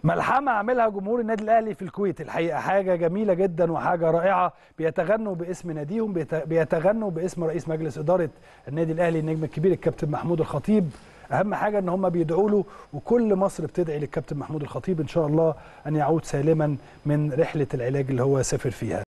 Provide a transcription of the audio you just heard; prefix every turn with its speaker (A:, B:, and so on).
A: ملحمة عاملها جمهور النادي الأهلي في الكويت الحقيقة حاجة جميلة جدا وحاجة رائعة بيتغنوا باسم ناديهم بيت- بيتغنوا باسم رئيس مجلس إدارة النادي الأهلي النجم الكبير الكابتن محمود الخطيب أهم حاجة إن هم بيدعوا له وكل مصر بتدعي للكابتن محمود الخطيب إن شاء الله أن يعود سالما من رحلة العلاج اللي هو سافر فيها